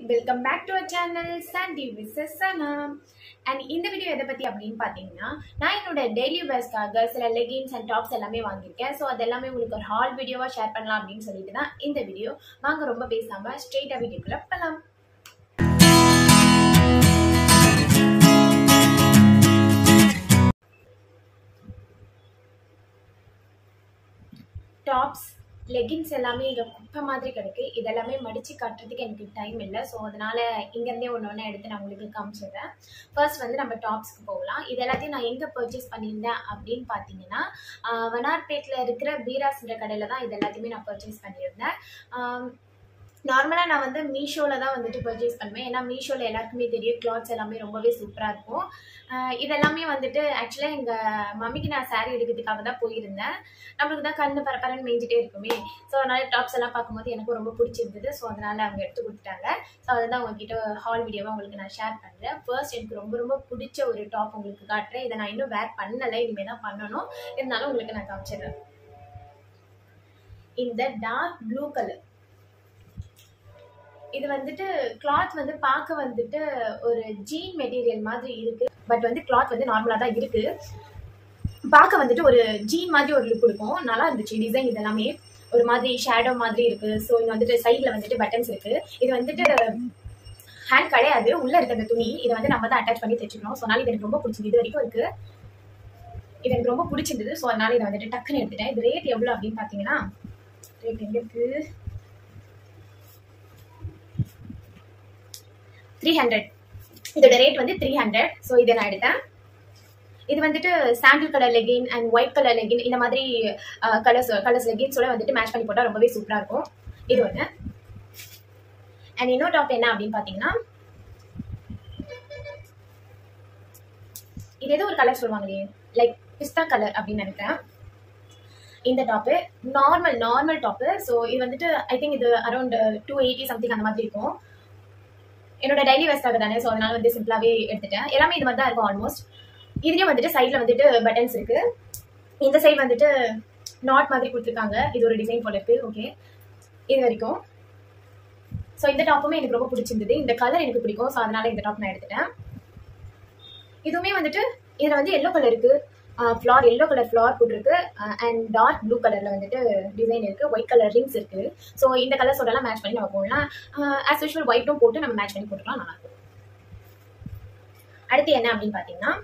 welcome back to our channel சண்டி விசஸ் சனா அண்ட் இந்த வீடியோ எதை பற்றி அப்படின்னு பார்த்தீங்கன்னா நான் என்னோட டெய்லி வேர்ஸ்க்காக சில லெகின்ஸ் அண்ட் டாப்ஸ் எல்லாமே வாங்கியிருக்கேன் ஸோ அது எல்லாமே உங்களுக்கு ஒரு ஹால் வீடியோவாக ஷேர் பண்ணலாம் அப்படின்னு சொல்லிட்டு தான் இந்த வீடியோ வாங்க ரொம்ப பேசாமல் ஸ்ட்ரெயிட்டாக வீடியோக்குள்ளே போகலாம் டாப்ஸ் லெகின்ஸ் எல்லாமே இங்கே குப்பை மாதிரி கிடக்கு இதெல்லாமே மடித்து காட்டுறதுக்கு எனக்கு டைம் இல்லை ஸோ அதனால் இங்கேருந்தே ஒன்று ஒன்று எடுத்து நான் உங்களுக்கு காமிச்சிடுறேன் ஃபர்ஸ்ட் வந்து நம்ம டாப்ஸ்க்கு போகலாம் இது எல்லாத்தையும் நான் எங்கே பர்ச்சேஸ் பண்ணியிருந்தேன் அப்படின்னு பார்த்தீங்கன்னா வனார்பேட்டில் இருக்கிற பீராஸ்ன்ற கடையில் தான் இது எல்லாத்தையுமே நான் பர்ச்சேஸ் பண்ணியிருந்தேன் நார்மலாக நான் வந்து மீஷோவில் தான் வந்துட்டு பர்ச்சேஸ் பண்ணுவேன் ஏன்னா மீஷோவில் எல்லாருக்குமே தெரியும் கிளாத்ஸ் எல்லாமே ரொம்பவே சூப்பராக இருக்கும் இதெல்லாமே வந்துட்டு ஆக்சுவலாக எங்கள் மம்மிக்கு நான் சாரீ எடுக்கிறதுக்காக தான் போயிருந்தேன் நம்மளுக்கு தான் கண்ணு பரப்பரன்னு மேய்ஞ்சிட்டே இருக்குமே ஸோ அதனால டாப்ஸ் எல்லாம் பார்க்கும்போது எனக்கு ரொம்ப பிடிச்சிருந்தது ஸோ அதனால் அவங்க எடுத்து கொடுத்துட்டாங்க ஸோ அதை தான் உங்ககிட்ட ஹால் வீடியோவாக உங்களுக்கு நான் ஷேர் பண்ணுறேன் ஃபர்ஸ்ட் எனக்கு ரொம்ப ரொம்ப பிடிச்ச ஒரு டாப் உங்களுக்கு காட்டுறேன் இதை நான் இன்னும் வேர் பண்ணலை இனிமேல் தான் பண்ணணும் இருந்தாலும் உங்களுக்கு நான் காமிச்சிடுறேன் இந்த டார்க் ப்ளூ கலர் இது வந்துட்டு கிளாத் வந்து பார்க்க வந்துட்டு ஒரு ஜீன் மெட்டீரியல் மாதிரி இருக்கு பட் வந்து கிளாத் வந்து நார்மலாக தான் இருக்கு பார்க்க வந்துட்டு ஒரு ஜீன் மாதிரி ஒரு லுக் கொடுக்கும் நல்லா இருந்துச்சு டிசைன் இதெல்லாமே ஒரு மாதிரி ஷேடோ மாதிரி இருக்கு ஸோ இங்கே வந்துட்டு சைடில் வந்துட்டு பட்டன்ஸ் இருக்கு இது வந்துட்டு ஹேண்ட் கிடையாது உள்ள இருக்க அந்த துணி இதை வந்து நம்ம தான் அட்டாச் பண்ணி தைச்சிக்கணும் ஸோ அதனால இது எனக்கு ரொம்ப பிடிச்சது இது வரைக்கும் இருக்கு இது எனக்கு ரொம்ப பிடிச்சிருந்தது ஸோ அதனால இதை வந்துட்டு டக்குன்னு எடுத்துட்டேன் இது ரேட் எவ்வளோ அப்படின்னு பார்த்தீங்கன்னா ரேட் எங்கே இருக்கு த்ரீ ஹண்ட்ரட் இதோட ரேட் வந்து த்ரீ ஹண்ட்ரட் ஸோ இதை நான் எடுத்தேன் இது வந்துட்டு sandal colour legging and white colour legging இந்த மாதிரி கலர்ஸ் கலர்ஸ் லெகின்ஸோட வந்துட்டு மேட்ச் பண்ணி போட்டால் ரொம்பவே சூப்பராக இருக்கும் இது ஒன்று அண்ட் இன்னொரு டாப் என்ன அப்படின்னு பார்த்தீங்கன்னா இது ஏதோ ஒரு கலர் சொல்லுவாங்களே லைக் பிஸ்தா கலர் அப்படின்னு நினைக்கிறேன் இந்த top normal normal top so இது வந்துட்டு ஐ திங்க் இது அரௌண்ட் டூ எயிட்டி சம்திங் அந்த மாதிரி இருக்கும் என்னோட டெய்லி வேஸ்டாக தானே ஸோ அதனால வந்து சிம்பிளாகவே எடுத்துட்டேன் எல்லாமே இது மாதிரி தான் இருக்கும் ஆல்மோஸ்ட் இதுலேயும் வந்துட்டு சைடில் வந்துட்டு பட்டன்ஸ் இருக்கு இந்த சைடு வந்துட்டு நாட் மாதிரி கொடுத்துருக்காங்க இது ஒரு டிசைன் போல இருக்கு ஓகே இது வரைக்கும் ஸோ இந்த டாப்புமே எனக்கு ரொம்ப பிடிச்சிருந்தது இந்த கலர் எனக்கு பிடிக்கும் ஸோ அதனால இந்த டாப் நான் எடுத்துட்டேன் இதுவுமே வந்துட்டு இதில் வந்து எல்லோ கலர் இருக்கு ஃப்ளார் எல்லோ கலர் ஃப்ளார் போட்டிருக்கு அண்ட் டார்க் ப்ளூ கலரில் வந்துட்டு டிசைன் இருக்குது ஒயிட் கலர் ரிங்ஸ் இருக்குது ஸோ இந்த கலர்ஸோடலாம் மேட்ச் பண்ணி நம்ம போடலாம் ஆஸ் யூஷுவல் ஒயிட்டும் போட்டு நம்ம மேட்ச் பண்ணி போட்டுக்கலாம் நல்லாயிருக்கும் அடுத்து என்ன அப்படின்னு பார்த்தீங்கன்னா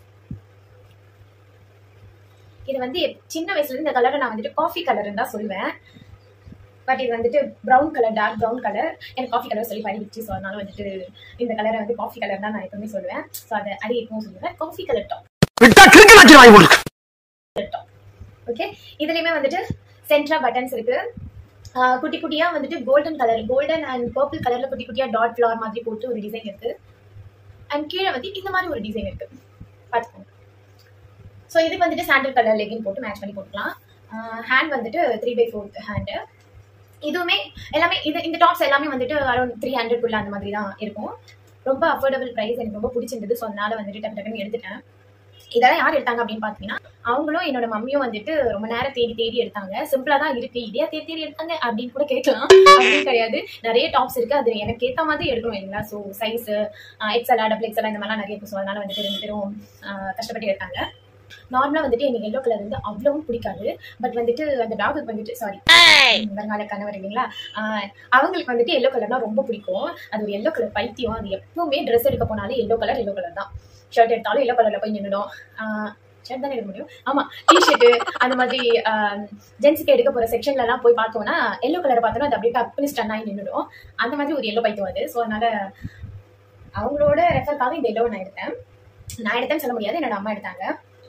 இது வந்து சின்ன வயசுல இந்த கலரை நான் வந்துட்டு காஃபி கலர்னு தான் சொல்லுவேன் பட் இது வந்துட்டு brown colour dark brown colour எனக்கு காஃபி கலர் சொல்லி பழகிடுச்சு ஸோ அதனால வந்துட்டு இந்த கலரை வந்து காஃபி கலர் தான் நான் எப்பவுமே சொல்லுவேன் ஸோ அதை அடி எப்பவும் சொல்லுவேன் காஃபி கலர் டாப் விட்டா கிரிக்கெட் ஆச்சு வாங்கி கொடுக்கு ஓகே இதுலயுமே வந்துட்டு சென்ட்ரா பட்டன்ஸ் இருக்கு குட்டி குட்டியா வந்துட்டு golden colour golden and purple கலர்ல குட்டி குட்டியா டாட் ஃபிளவர் மாதிரி போட்டு ஒரு டிசைன் இருக்கு அண்ட் கீழே வந்து இந்த மாதிரி ஒரு டிசைன் இருக்கு பார்த்துக்கோங்க ஸோ இதுக்கு வந்துட்டு சாண்டில் கலர் லெகின் போட்டு மேட்ச் பண்ணி போட்டுக்கலாம் ஹேண்ட் வந்துட்டு த்ரீ பை ஃபோர்த் ஹேண்டு இதுவுமே எல்லாமே இது இந்த டாப்ஸ் எல்லாமே வந்துட்டு அரௌண்ட் த்ரீ ஹண்ட்ரட்குள்ள அந்த மாதிரி தான் இருக்கும் ரொம்ப அஃபோர்டபுள் ப்ரைஸ் எனக்கு ரொம்ப பிடிச்சிருந்தது ஸோ அதனால வந்துட்டு டக்கு டக்குன்னு எடுத்துட்டேன் இதெல்லாம் யார் எடுத்தாங்க அப்படின்னு பார்த்தீங்கன்னா அவங்களும் என்னோட மம்மியும் வந்துட்டு ரொம்ப நேரம் தேடி தேடி எடுத்தாங்க சிம்பிளா தான் இருக்கு இதே தேடி தேடி எடுத்தாங்க அப்படின்னு கூட கேட்கலாம் அப்படின்னு கிடையாது நிறைய டாப்ஸ் இருக்கு அது எனக்கு ஏற்ற மாதிரி எடுக்கணும் இல்லைங்களா ஸோ சைஸ் எக்ஸலா டபுள் எக்ஸலா இந்த மாதிரிலாம் நிறைய இருக்கும் ஸோ அதனால வந்துட்டு ரெண்டு பேரும் கஷ்டப்பட்டு எடுத்தாங்க நார்மலாக வந்துட்டு எனக்கு எல்லோ கலர் வந்து அவ்வளவும் பிடிக்காது பட் வந்துட்டு அந்த டாகுக்கு வந்துட்டு சாரி வருங்கால கணவர் இல்லைங்களா அவங்களுக்கு வந்துட்டு எல்லோ கலர்னா ரொம்ப பிடிக்கும் அது ஒரு எல்லோ கலர் பைத்தியம் அது எப்பவுமே ட்ரெஸ் எடுக்க போனாலே எல்லோ கலர் எல்லோ கலர் தான் ஷர்ட் எடுத்தாலும் எல்லோ கலர்ல போய் நின்றுடும் ஷர்ட் தானே எடுக்க முடியும் ஆமா டிஷர்ட்டு அந்த மாதிரி ஜென்ஸுக்கு எடுக்க போற செக்ஷன்ல எல்லாம் போய் பார்த்தோம்னா எல்லோ கலர் பார்த்தோம்னா அது அப்படியே டப்புனு ஸ்டன் ஆகி நின்றுடும் அந்த மாதிரி ஒரு எல்லோ பைத்தியம் அது ஸோ அதனால அவங்களோட ரெஃபருக்காக இந்த எல்லோ நான் எடுத்தேன் நான் எடுத்தேன்னு சொல்ல முடியாது என்னோட அம்மா எடுத்தாங்க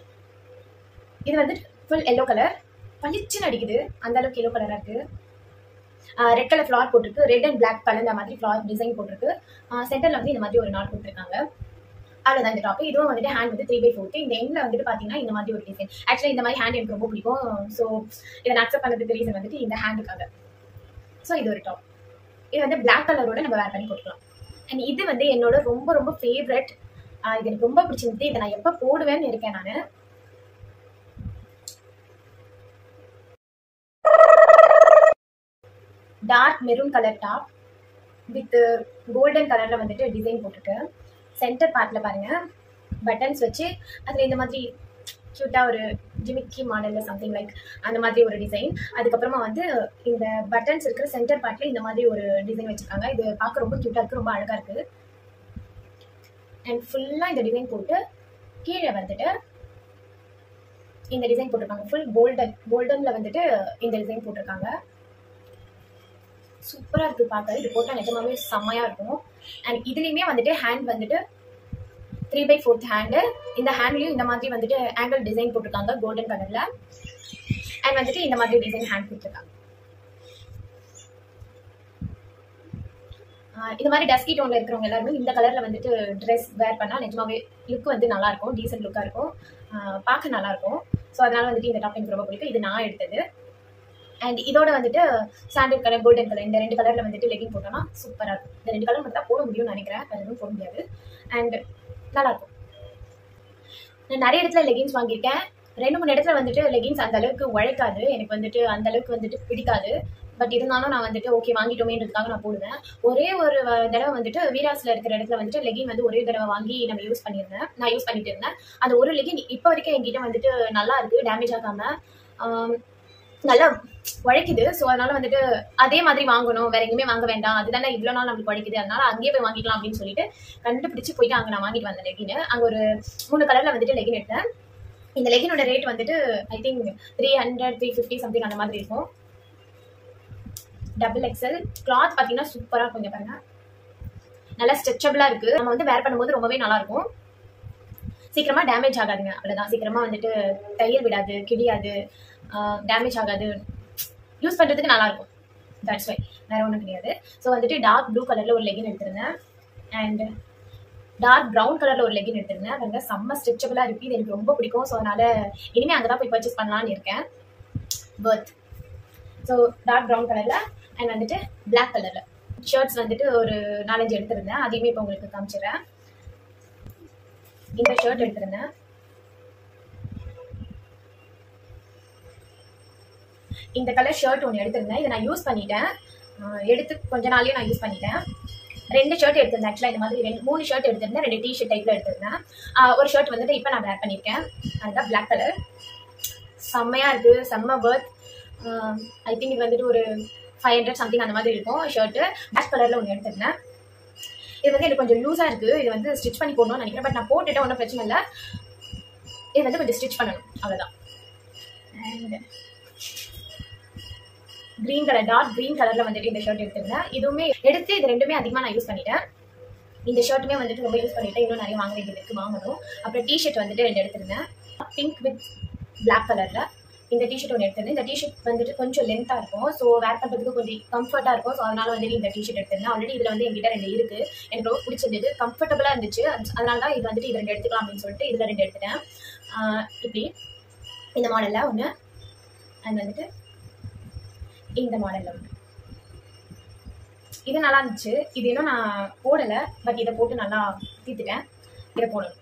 இது வந்து ஃபுல் எல்லோ கலர் பளிச்சுன்னு அடிக்குது அந்த அளவுக்கு எல்லோ கலராக இருக்கு ரெட் கலர் ஃப்ளார் போட்டிருக்கு ரெட் அண்ட் பிளாக் கலர் இந்த மாதிரி ஃப்ளார் டிசைன் போட்டிருக்கு சென்டர்ல வந்து இந்த மாதிரி ஒரு நாட் கொடுத்துருக்காங்க அவ்வளோதான் இந்த டாப் இதுவும் வந்துட்டு ஹேண்ட் வந்து த்ரீ பை ஃபோர்த்து இந்த எண்ணில் வந்துட்டு பார்த்தீங்கன்னா இந்த மாதிரி ஒரு டிசைன் ஆக்சுவலி இந்த மாதிரி ஹேண்ட் எனக்கு ரொம்ப பிடிக்கும் ஸோ இதை நான் அக்செப்ட் பண்ணதுக்கு ரீசன் வந்துட்டு இந்த ஹேண்டுக்காக ஸோ இது ஒரு டாப் இது வந்து பிளாக் கலரோட நம்ம வேர் பண்ணி போட்டுக்கலாம் அண்ட் இது வந்து என்னோட ரொம்ப ரொம்ப ஃபேவரட் இது எனக்கு ரொம்ப பிடிச்சிருந்துச்சு இதை நான் எப்போ போடுவேன்னு இருக்கேன் நான் dark maroon colour top with golden கலரில் வந்துட்டு டிசைன் போட்டிருக்கு சென்டர் பார்ட்டில் பாருங்கள் பட்டன்ஸ் வச்சு அதில் இந்த மாதிரி க்யூட்டாக ஒரு ஜிமிக்கி மாடலில் சம்திங் லைக் அந்த மாதிரி ஒரு டிசைன் அதுக்கப்புறமா வந்து இந்த பட்டன்ஸ் இருக்கிற சென்டர் பார்ட்டில் இந்த மாதிரி ஒரு டிசைன் வச்சுருக்காங்க இது பார்க்க ரொம்ப க்யூட்டாக இருக்குது ரொம்ப அழகாக இருக்குது அண்ட் ஃபுல்லாக இந்த டிசைன் போட்டு கீழே வந்துட்டு இந்த டிசைன் போட்டிருக்காங்க ஃபுல் கோல்டன் கோல்டனில் வந்துட்டு இந்த டிசைன் போட்டிருக்காங்க சூப்பராக இருக்குது பார்க்க இது போட்டால் நிஜமாவே செம்மையாக இருக்கும் அண்ட் இதுலேயுமே வந்துட்டு ஹேண்ட் வந்துட்டு த்ரீ பை ஃபோர்த் ஹேண்டு இந்த ஹேண்ட்லேயும் இந்த மாதிரி வந்துட்டு ஆங்கிள் டிசைன் போட்டிருக்காங்க கோல்டன் கலரில் அண்ட் வந்துட்டு இந்த மாதிரி டிசைன் ஹேண்ட் கொடுத்துருக்காங்க ஆஹ் இந்த மாதிரி டஸ்கி டோன்ல இருக்கிறவங்க எல்லாருமே இந்த கலர்ல வந்துட்டு ட்ரெஸ் வேர் பண்ணா நிஜமாவே லுக் வந்து நல்லா இருக்கும் டீசென்ட் லுக்கா இருக்கும் ஆஹ் பார்க்க நல்லா இருக்கும் ஸோ அதனால வந்துட்டு இந்த டாப் எனக்கு ரொம்ப பிடிக்கும் இது நான் எடுத்தது அண்ட் இதோட வந்துட்டு சாண்டல் கலர் கோல்டன் கலர் இந்த ரெண்டு கலர்ல வந்துட்டு லெகிங் போட்டோம்னா சூப்பரா இருக்கும் இந்த ரெண்டு கலர் மட்டும் தான் போட முடியும்னு நினைக்கிறேன் வேற எதுவும் போட முடியாது அண்ட் நல்லா இருக்கும் நான் நிறைய இடத்துல லெகின்ஸ் வாங்கியிருக்கேன் ரெண்டு மூணு இடத்துல வந்துட்டு லெகின்ஸ் அந்த அளவுக்கு உழைக்காது எனக்கு வந்துட்டு அந்த அளவுக்கு வந்துட்டு பிடிக்காது பட் இருந்தாலும் நான் வந்துட்டு ஓகே வாங்கிட்டோமேன்றதுக்காக நான் போடுவேன் ஒரே ஒரு வ- தடவை வந்துட்டு வீராஸ்ல இருக்கிற இடத்துல வந்துட்டு லெகின் வந்து ஒரே தடவை வாங்கி நம்ம யூஸ் பண்ணியிருந்தேன் நான் யூஸ் பண்ணிட்டு இருந்தேன் அந்த ஒரு லெகின் இப்போ வரைக்கும் என்கிட்ட வந்துட்டு நல்லா இருக்கு டேமேஜ் ஆகாம ஆம், நல்லா உழைக்குது ஸோ அதனால வந்துட்டு அதே மாதிரி வாங்கணும் வேற எங்கேயுமே வாங்க வேண்டாம் அதுதானே இவ்வளோ நாள் நம்மளுக்கு உழைக்குது அதனால அங்கேயே போய் வாங்கிக்கலாம் அப்படின்னு சொல்லிட்டு கண்டுபிடிச்சு போயிட்டு அங்கே நான் வாங்கிட்டு வந்தேன் லெகின் அங்கே ஒரு மூணு கலர்ல வந்துட்டு லெகின் எடுத்தேன் இந்த லெகினோட ரேட் வந்துட்டு I think three hundred three fifty something அந்த மாதிரி இருக்கும் டபுள் எக்ஸல் கிளாத் பார்த்தீங்கன்னா சூப்பராக இருக்கும் இங்க பாருங்க நல்லா ஸ்ட்ரெச்சபிளாக இருக்கு நம்ம வந்து வேர் பண்ணும்போது ரொம்பவே நல்லா இருக்கும் சீக்கிரமா டேமேஜ் ஆகாதுங்க அவ்வளோதான் சீக்கிரமா வந்துட்டு தையல் விடாது கிழியாது டேமேஜ் ஆகாது யூஸ் பண்ணுறதுக்கு நல்லா இருக்கும் தட்ஸ் வை வேற ஒன்றும் கிடையாது ஸோ வந்துட்டு டார்க் ப்ளூ கலரில் ஒரு லெகின் எடுத்திருந்தேன் அண்ட் டார்க் ப்ரௌன் கலரில் ஒரு லெகின் எடுத்திருந்தேன் பாருங்க செம்ம ஸ்ட்ரெச்சபிளாக இருக்குது இது எனக்கு ரொம்ப பிடிக்கும் ஸோ அதனால இனிமேல் அங்கே தான் போய் பர்ச்சேஸ் பண்ணலான்னு இருக்கேன் பர்த் ஸோ டார்க் ப்ரௌன் கலரில் அண்ட் வந்துட்டு Black கலரில் ஷர்ட்ஸ் வந்துட்டு ஒரு நாலஞ்சு எடுத்திருந்தேன் அதையுமே இப்போ உங்களுக்கு காமிச்சிடுறேன் இந்த ஷர்ட் எடுத்திருந்தேன் இந்த கலர் ஷர்ட் ஒன்று எடுத்திருந்தேன் இதை நான் யூஸ் பண்ணிட்டேன் ஆஹ் எடுத்து கொஞ்ச நாள்லயே நான் யூஸ் பண்ணிட்டேன் ரெண்டு ஷர்ட் எடுத்திருந்தேன் ஆக்சுவலாக இந்த மாதிரி ரெண்டு மூணு ஷர்ட் எடுத்திருந்தேன் ரெண்டு டிஷர்ட் டைப்பில் எடுத்திருந்தேன் ஆஹ் ஒரு ஷர்ட் வந்துட்டு இப்போ நான் வேர் பண்ணியிருக்கேன் அதுதான் Black கலர் செம்மையாக இருக்குது செம்ம பர்த் ஐ திங்க் இது வந்துட்டு ஒரு ஃபைவ் ஹண்ட்ரட் சம்திங் அந்த மாதிரி இருக்கும் ஷர்ட்டு Black கலரில் ஒன்று எடுத்திருந்தேன் இது வந்து எனக்கு கொஞ்சம் லூஸாக இருக்குது இது வந்து ஸ்டிச் பண்ணி போடணும்னு நினைக்கிறேன் பட் நான் போட்டுட்டேன் ஒன்றும் பிரச்சனை இல்லை இது வந்து கொஞ்சம் ஸ்டிச் பண்ணணும் அவ்வளோதான் and green colour dark green கலர்ல வந்துட்டு இந்த ஷர்ட் எடுத்திருந்தேன் இதுவுமே எடுத்து இது ரெண்டுமே அதிகமாக நான் யூஸ் பண்ணிட்டேன் இந்த ஷர்ட்டுமே வந்துட்டு ரொம்ப யூஸ் பண்ணிட்டேன் இன்னும் நிறைய வாங்க வேண்டியது இருக்கு வாங்கணும் அப்புறம் டிஷர்ட் வந்துட்டு ரெண்டு எடுத்திருந்தேன் பிங்க் வித் Black கலர்ல இந்த டிஷர்ட் ஒன்று எடுத்திருந்தேன் இந்த டிஷர்ட் வந்துட்டு கொஞ்சம் லென்த்தாக இருக்கும் ஸோ வேர் பண்ணுறதுக்கு கொஞ்சம் கம்ஃபர்ட்டாக இருக்கும் ஸோ அதனால வந்துட்டு இந்த டிஷர்ட் எடுத்திருந்தேன் ஆல்ரெடி இதில் வந்து என்கிட்ட ரெண்டு இருக்கு எனக்கு ரொம்ப பிடிச்சிருந்தது கம்ஃபர்டபுளாக இருந்துச்சு அது- அதனால தான் இது வந்துட்டு இது ரெண்டு எடுத்துக்கலாம் அப்படின்னு சொல்லிட்டு இதில் ரெண்டு எடுத்துட்டேன் ஆஹ் இப்படி இந்த மாடலில் ஒன்று அண்ட் வந்துட்டு இந்த மாடலில் ஒன்று இது நல்லா இருந்துச்சு இது இன்னும் நான் போடலை பட் இதை போட்டு நல்லா தீர்த்துட்டேன் இதை போடணும்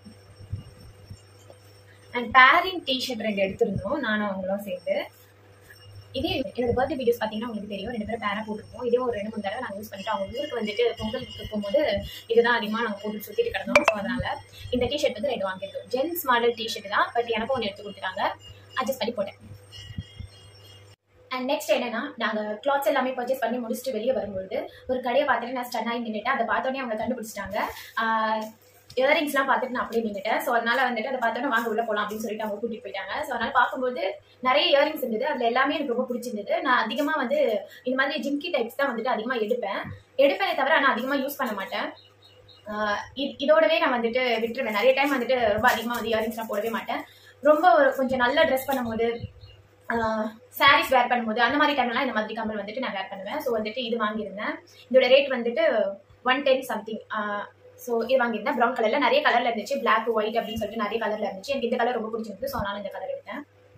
அண்ட் பேரிங் டிஷர்ட் ரெண்டு எடுத்திருந்தோம் நானும் அவங்களும் சேர்ந்து இதே என்னோட பர்த்டே வீடியோஸ் பார்த்தீங்கன்னா உங்களுக்கு தெரியும் ரெண்டு பேரும் பேராக போட்டிருப்போம் இதே ஒரு ரெண்டு மூணு தடவை நாங்கள் யூஸ் பண்ணிட்டு அவங்க ஊருக்கு வந்துட்டு பொங்கலுக்கு போகும்போது இதுதான் அதிகமாக நாங்கள் போட்டு சுற்றிட்டு கிடந்தோம் ஸோ அதனால இந்த டிஷர்ட் வந்து ரெண்டு வாங்கியிருக்கோம் ஜென்ஸ் மாடல் டிஷர்ட் தான் பட் எனக்கும் ஒன்று எடுத்து கொடுத்துட்டாங்க அட்ஜஸ்ட் பண்ணி போட்டேன் அண்ட் நெக்ஸ்ட் என்னன்னா நாங்கள் கிளாத்ஸ் எல்லாமே பர்ச்சேஸ் பண்ணி முடிச்சுட்டு வெளியே வரும்பொழுது ஒரு கடையை பார்த்துட்டு நான் ஸ்டன் ஆகி நின்றுட்டேன் அதை பார்த்தோன்னே அவங்க கண்டுபிடிச்சிட்டாங்க இயரிங்ஸ்லாம் பார்த்துட்டு நான் அப்படியே நின்றுட்டேன் ஸோ அதனால வந்துட்டு அதை பார்த்தோன்னே வாங்க உள்ள போகலாம் அப்படின்னு சொல்லிட்டு அவங்க கூட்டிட்டு போயிட்டாங்க ஸோ அதனால பார்க்கும்போது நிறைய இயரிங்ஸ் இருந்தது அதில் எல்லாமே எனக்கு ரொம்ப பிடிச்சிருந்தது நான் அதிகமாக வந்து இந்த மாதிரி ஜிம்கி டைப்ஸ் தான் வந்துட்டு அதிகமாக எடுப்பேன் எடுப்பேனே தவிர ஆனால் அதிகமாக யூஸ் பண்ண மாட்டேன் ஆஹ் இது- இதோடவே நான் வந்துட்டு விட்டுருவேன் நிறைய டைம் வந்துட்டு ரொம்ப அதிகமாக வந்து இயரிங்ஸ் நான் போடவே மாட்டேன் ரொம்ப ஒரு கொஞ்சம் நல்லா ட்ரெஸ் பண்ணும்போது சாரீஸ் வேர் பண்ணும்போது அந்த மாதிரி டைம்லாம் இந்த மாதிரி கம்மல் வந்துட்டு நான் வேர் பண்ணுவேன் ஸோ வந்துட்டு இது வாங்கியிருந்தேன் இதோட ரேட் வந்துட்டு ஒன் டென் சம்திங் ஸோ இது வாங்கியிருந்தேன் ப்ரௌன் கலரில் நிறைய கலரில் இருந்துச்சு Black ஒயிட் அப்படின்னு சொல்லிட்டு நிறைய கலரில் இருந்துச்சு எனக்கு இந்த கலர் ரொம்ப பிடிச்சிருந்துச்சு ஸோ அதனால இந்த கலர் எடுத்தேன்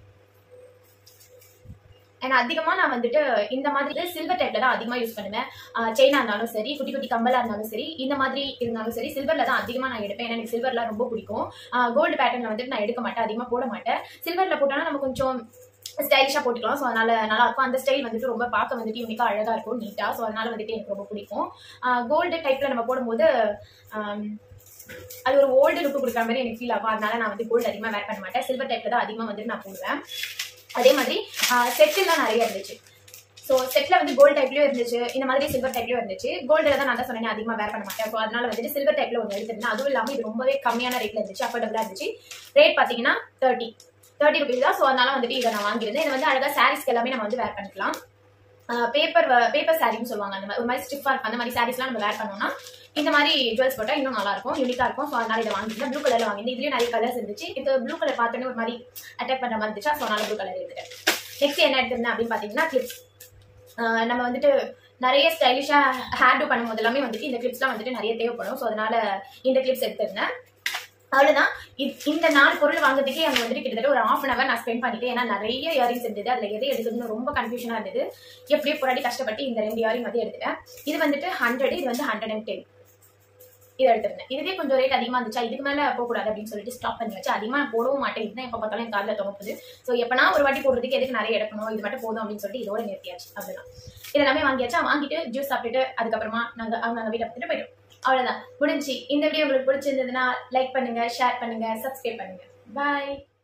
அண்ட் அதிகமாக நான் வந்துட்டு இந்த மாதிரி சில்வர் டைப்ல தான் அதிகமாக யூஸ் பண்ணுவேன் செயினாக இருந்தாலும் சரி குட்டி குட்டி கம்பலாக இருந்தாலும் சரி இந்த மாதிரி இருந்தாலும் சரி சில்வரில் தான் அதிகமாக நான் எடுப்பேன் ஏன்னா எனக்கு சில்வர்லாம் ரொம்ப பிடிக்கும் கோல்டு பேட்டர்னில் வந்துட்டு நான் எடுக்க மாட்டேன் அதிகமாக போட மாட்டேன் சில்வரில் போட்டோன்னா நம்ம கொஞ்சம் ஸ்டைலிஷாக போட்டுக்கலாம் ஸோ அதனால நல்லா இருக்கும் அந்த ஸ்டைல் வந்துட்டு ரொம்ப பார்க்க வந்துட்டு யூனிக்காக அழகாக இருக்கும் நீட்டாக ஸோ அதனால வந்துட்டு எனக்கு ரொம்ப பிடிக்கும் கோல்டு டைப்பில் நம்ம போடும்போது ஆம், அது ஒரு ஓல்டு லுக் கொடுக்குற மாதிரி எனக்கு ஃபீல் ஆகும் அதனால நான் வந்து கோல்டு அதிகமாக வேர் பண்ண மாட்டேன் சில்வர் டைப்பில் தான் அதிகமாக வந்துட்டு நான் போடுவேன் அதே மாதிரி செட்டுலாம் நிறைய இருந்துச்சு ஸோ செட்டில் வந்து கோல்டு டைப்லயும் இருந்துச்சு இந்த மாதிரி சில்வர் டைப்லயும் இருந்துச்சு கோல்டில் தான் நான் தான் சொன்னேன் அதிகமாக வேர் பண்ண மாட்டேன் ஸோ அதனால வந்துட்டு சில்வர் டைப்ல ஒன்று எடுத்திருந்தேன் அதுவும் இல்லாமல் இது ரொம்பவே கம்மியான ரேட்ல இருந்துச்சு அஃபோர்டபுளாக இருந்துச்சு ரேட் பார்த்தீங்கன்னா தேர்ட்டி தேர்ட்டி ருபீஸ் தான் ஸோ அதனால வந்துட்டு இதை நான் வாங்கியிருந்தேன் இது வந்து அழகாக சாரீஸ்க்கு எல்லாமே நம்ம வந்து வேர் பண்ணிக்கலாம் பேப்பர் பேப்பர் சாரின்னு சொல்லுவாங்க அந்த மாதிரி ஒரு மாதிரி ஸ்டிஃபாக இருக்கும் அந்த மாதிரி சாரீஸ்லாம் நம்ம வேர் பண்ணோம்னா இந்த மாதிரி ஜுவல்ஸ் போட்டால் இன்னும் நல்லா இருக்கும் யூனிக்காக இருக்கும் ஸோ அதனால இதை வாங்கியிருந்தேன் ப்ளூ கலரில் வாங்கியிருந்தேன் இதுலேயும் நிறைய கலர்ஸ் இருந்துச்சு இது ப்ளூ கலர் பார்த்தோன்னே ஒரு மாதிரி அட்டாக் பண்ணுற மாதிரி இருந்துச்சு ஸோ அதனால ப்ளூ கலர் எடுத்துட்டேன் நெக்ஸ்ட் என்ன எடுத்திருந்தேன் அப்படின்னு பார்த்தீங்கன்னா கிளிப்ஸ் நம்ம வந்துட்டு நிறைய ஸ்டைலிஷாக ஹேர் டூ பண்ணும்போது எல்லாமே வந்துட்டு இந்த கிளிப்ஸ்லாம் வந்துட்டு நிறைய தேவைப்படும் ஸோ அதனால இந்த கிளிப்ஸ் எடுத்திருந்தேன் அவ்வளோதான் இந்த நாலு பொருள் வாங்குறதுக்கே அங்கே வந்துட்டு கிட்டத்தட்ட ஒரு ஆஃப் அன் அவர் நான் ஸ்பெண்ட் பண்ணிட்டேன் ஏன்னா நிறைய இயரிங்ஸ் இருந்தது அதில் எதை எடுக்கிறதுன்னு ரொம்ப கன்ஃபியூஷனாக இருந்தது எப்படியோ போராடி கஷ்டப்பட்டு இந்த ரெண்டு இயரிங் வந்து எடுத்துட்டேன் இது வந்துட்டு ஹண்ட்ரட் இது வந்து ஹண்ட்ரட் அண்ட் டென் இது எடுத்திருந்தேன் இதுவே கொஞ்சம் ரேட் அதிகமாக இருந்துச்சா இதுக்கு மேலே போகக்கூடாது அப்படின்னு சொல்லிட்டு ஸ்டாப் பண்ணி வச்சு அதிகமாக நான் போடவும் மாட்டேன் இதுதான் எப்போ பார்த்தாலும் என் காலில் தொகுப்புது ஸோ எப்பனா ஒரு வாட்டி போடுறதுக்கு எதுக்கு நிறைய எடுக்கணும் இது மட்டும் போதும் அப்படின்னு சொல்லிட்டு இதோட நிறுத்தியாச்சு அவ்வளோதான் இதெல்லாமே வாங்கியாச்சா வாங்கிட்டு ஜூஸ் சாப்பிட்டுட்டு அதுக்கப்புறமா நாங்கள் அவங்க அவங்க வீட்டை பார்த்துட்டு போயிட்டோம் அவ்வளோதான் முடிஞ்சு இந்த வீடியோ உங்களுக்கு பிடிச்சிருந்ததுன்னா லைக் பண்ணுங்க ஷேர் பண்ணுங்க சப்ஸ்கிரைப் பண்ணுங்க பாய்